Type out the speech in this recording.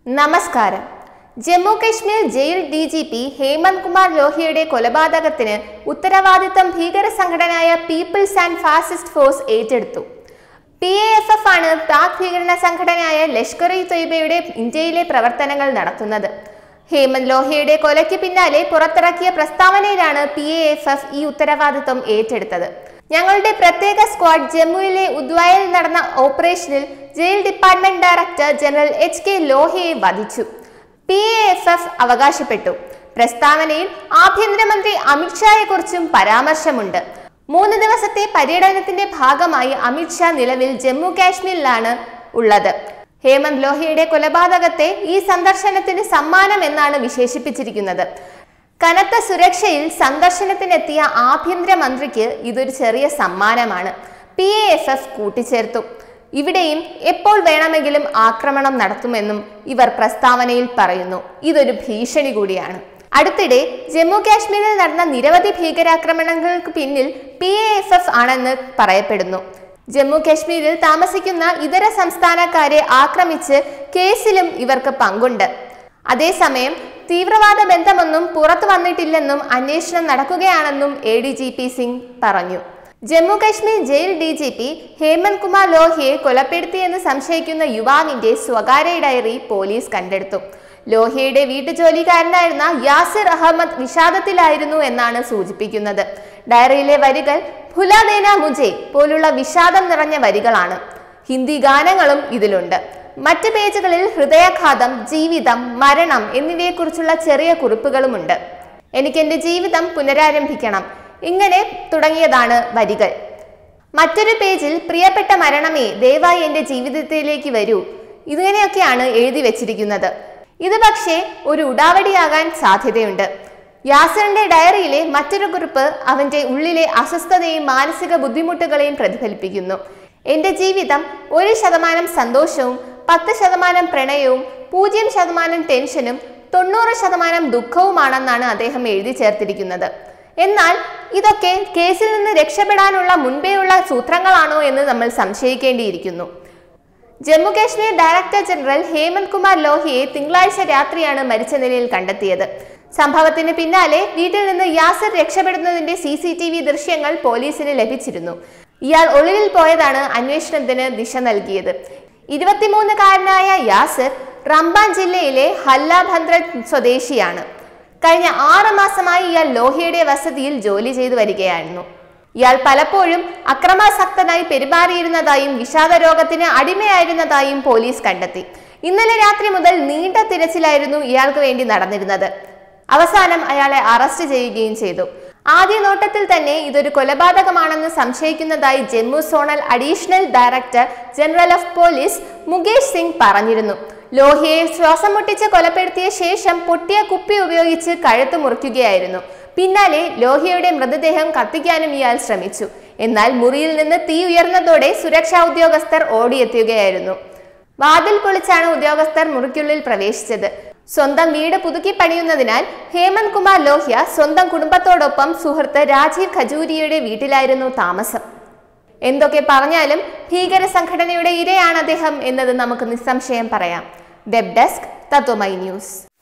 നമസ്കാരം Jammu Kashmir jail D G P Hemant Kumar ലോഹിയുടെ കൊലപാതകത്തിന് ഉത്തരവാദിത്തം ഭീകര സംഘടനയായ പീപ്പിൾസ് ആൻഡ് ഫാസിസ്റ്റ് ഫോഴ്സ് ഏറ്റെടുത്തു പി എ എഫ് എഫ് ആണ് പാക് ഭീകരണ സംഘടനയായ ലഷ്കർ ഇ തൊയ്ബയുടെ ഇന്ത്യയിലെ പ്രവർത്തനങ്ങൾ നടത്തുന്നത് ഹേമന്ത് ലോഹയുടെ കൊലയ്ക്ക് പിന്നാലെ പുറത്തിറക്കിയ പ്രസ്താവനയിലാണ് പി എ എഫ് എഫ് ഈ ഉത്തരവാദിത്വം ഏറ്റെടുത്തത് ഞങ്ങളുടെ പ്രത്യേക സ്ക്വാഡ് ജമ്മുവിലെ ഉദ്വായിൽ നടന്ന ഓപ്പറേഷനിൽ jail department director general H K ലോഹയെ വധിച്ചു പി എ എഫ് എഫ് അവകാശപ്പെട്ടു പ്രസ്താവനയിൽ ആഭ്യന്തരമന്ത്രി അമിത്ഷായെക്കുറിച്ചും പരാമർശമുണ്ട് മൂന്ന് ദിവസത്തെ പര്യടനത്തിന്റെ ഭാഗമായി അമിത്ഷാ നിലവിൽ ജമ്മു കാശ്മീരിലാണ് ഉള്ളത് ഹേമന്ത് ലോഹയുടെ കൊലപാതകത്തെ ഈ സന്ദർശനത്തിന് സമ്മാനം എന്നാണ് വിശേഷിപ്പിച്ചിരിക്കുന്നത് കനത്ത സുരക്ഷയിൽ സന്ദർശനത്തിനെത്തിയ ആഭ്യന്തരമന്ത്രിക്ക് ഇതൊരു ചെറിയ സമ്മാനമാണ് പി എ എഫ് എഫ് കൂട്ടിച്ചേർത്തു ഇവിടെയും എപ്പോൾ വേണമെങ്കിലും ആക്രമണം നടത്തുമെന്നും ഇവർ പ്രസ്താവനയിൽ പറയുന്നു ഇതൊരു ഭീഷണി കൂടിയാണ് അടുത്തിടെ ജമ്മു കാശ്മീരിൽ നടന്ന നിരവധി ഭീകരാക്രമണങ്ങൾക്ക് പിന്നിൽ പി എ എഫ് എഫ് ആണെന്ന് പറയപ്പെടുന്നു ജമ്മു കാശ്മീരിൽ താമസിക്കുന്ന ഇതര സംസ്ഥാനക്കാരെ ആക്രമിച്ച് കേസിലും ഇവർക്ക് പങ്കുണ്ട് അതേസമയം തീവ്രവാദ ബന്ധമൊന്നും പുറത്തു വന്നിട്ടില്ലെന്നും അന്വേഷണം നടക്കുകയാണെന്നും A D G P Singh പറഞ്ഞു Jammu Kashmir jail D G P Hemant Kumar ലോഹിയെ കൊലപ്പെടുത്തിയെന്ന് സംശയിക്കുന്ന യുവാവിന്റെ സ്വകാര്യ ഡയറി പോലീസ് കണ്ടെടുത്തു ലോഹിയുടെ വീട്ടുജോലിക്കാരനായിരുന്ന യാസിർ അഹമ്മദ് വിഷാദത്തിലായിരുന്നു എന്നാണ് സൂചിപ്പിക്കുന്നത് ഡയറിയിലെ വരികൾ ഫുലാദേന മുജെ പോലുള്ള വിഷാദം നിറഞ്ഞ വരികളാണ് ഹിന്ദി ഗാനങ്ങളും ഇതിലുണ്ട് മറ്റ് പേജുകളിൽ ഹൃദയാഘാതം ജീവിതം മരണം എന്നിവയെക്കുറിച്ചുള്ള ചെറിയ കുറിപ്പുകളുമുണ്ട് എനിക്ക് എൻ്റെ ജീവിതം പുനരാരംഭിക്കണം ഇങ്ങനെ തുടങ്ങിയതാണ് വരികൾ മറ്റൊരു പേജിൽ പ്രിയപ്പെട്ട മരണമേ ദയവായി എൻ്റെ ജീവിതത്തിലേക്ക് വരൂ ഇങ്ങനെയൊക്കെയാണ് എഴുതി വെച്ചിരിക്കുന്നത് ഇത് പക്ഷേ ഒരു ഉടാവടിയാകാൻ സാധ്യതയുണ്ട് യാസറിന്റെ ഡയറിയിലെ മറ്റൊരു കുറിപ്പ് അവന്റെ ഉള്ളിലെ അസ്വസ്ഥതയും മാനസിക ബുദ്ധിമുട്ടുകളെയും പ്രതിഫലിപ്പിക്കുന്നു എന്റെ ജീവിതം ഒരു ശതമാനം സന്തോഷവും പത്ത് ശതമാനം പ്രണയവും പൂജ്യം ശതമാനം ടെൻഷനും തൊണ്ണൂറ് ശതമാനം ദുഃഖവുമാണെന്നാണ് അദ്ദേഹം എഴുതി ചേർത്തിരിക്കുന്നത് എന്നാൽ ഇതൊക്കെ കേസിൽ നിന്ന് രക്ഷപ്പെടാനുള്ള മുൻപേയുള്ള സൂത്രങ്ങളാണോ എന്ന് നമ്മൾ സംശയിക്കേണ്ടിയിരിക്കുന്നു ജമ്മു കാശ്മീർ ഡയറക്ടർ ജനറൽ ഹേമന്ത് കുമാർ ലോഹിയെ തിങ്കളാഴ്ച രാത്രിയാണ് മരിച്ച നിലയിൽ കണ്ടെത്തിയത് സംഭവത്തിന് പിന്നാലെ വീട്ടിൽ നിന്ന് യാസർ രക്ഷപ്പെടുന്നതിന്റെ സി സി ടി വി ദൃശ്യങ്ങൾ പോലീസിന് ലഭിച്ചിരുന്നു ഇയാൾ ഒളിവിൽ പോയതാണ് അന്വേഷണത്തിന് ദിശ നൽകിയത് ഇരുപത്തിമൂന്നുകാരനായ യാസിർ റംബാൻ ജില്ലയിലെ ഹല്ലാഭദ്ര സ്വദേശിയാണ് കഴിഞ്ഞ ആറ് മാസമായി ഇയാൾ ലോഹിയുടെ വസതിയിൽ ജോലി ചെയ്തു വരികയായിരുന്നു ഇയാൾ പലപ്പോഴും അക്രമാസക്തനായി പെരുമാറിയിരുന്നതായും വിഷാദ രോഗത്തിന് അടിമയായിരുന്നതായും പോലീസ് കണ്ടെത്തി ഇന്നലെ രാത്രി മുതൽ നീണ്ട തിരച്ചിലായിരുന്നു ഇയാൾക്ക് വേണ്ടി നടന്നിരുന്നത് അവസാനം അയാളെ അറസ്റ്റ് ചെയ്യുകയും ചെയ്തു ആദ്യ നോട്ടത്തിൽ തന്നെ ഇതൊരു കൊലപാതകമാണെന്ന് സംശയിക്കുന്നതായി Jammu zonal additional director general of police Mukesh Singh പറഞ്ഞിരുന്നു ലോഹിയെ ശ്വാസം മുട്ടിച്ച് കൊലപ്പെടുത്തിയ ശേഷം പൊട്ടിയ കുപ്പി ഉപയോഗിച്ച് കഴുത്ത് മുറിക്കുകയായിരുന്നു പിന്നാലെ ലോഹിയുടെ മൃതദേഹം കത്തിക്കാനും ഇയാൾ ശ്രമിച്ചു എന്നാൽ മുറിയിൽ നിന്ന് തീ ഉയർന്നതോടെ സുരക്ഷാ ഉദ്യോഗസ്ഥർ ഓടിയെത്തുകയായിരുന്നു വാതിൽ പൊളിച്ചാണ് ഉദ്യോഗസ്ഥർ മുറിക്കുള്ളിൽ പ്രവേശിച്ചത് സ്വന്തം വീട് പുതുക്കി പണിയുന്നതിനാൽ ഹേമന്ത് കുമാർ ലോഹ്യ സ്വന്തം കുടുംബത്തോടൊപ്പം സുഹൃത്ത് രാജീവ് ഖജൂരിയുടെ വീട്ടിലായിരുന്നു താമസം എന്തൊക്കെ പറഞ്ഞാലും ഭീകര സംഘടനയുടെ ഇരയാണ് അദ്ദേഹം എന്നത് നമുക്ക് നിസ്സംശയം പറയാം വെബ് ഡെസ്ക് തത്വമൈ ന്യൂസ്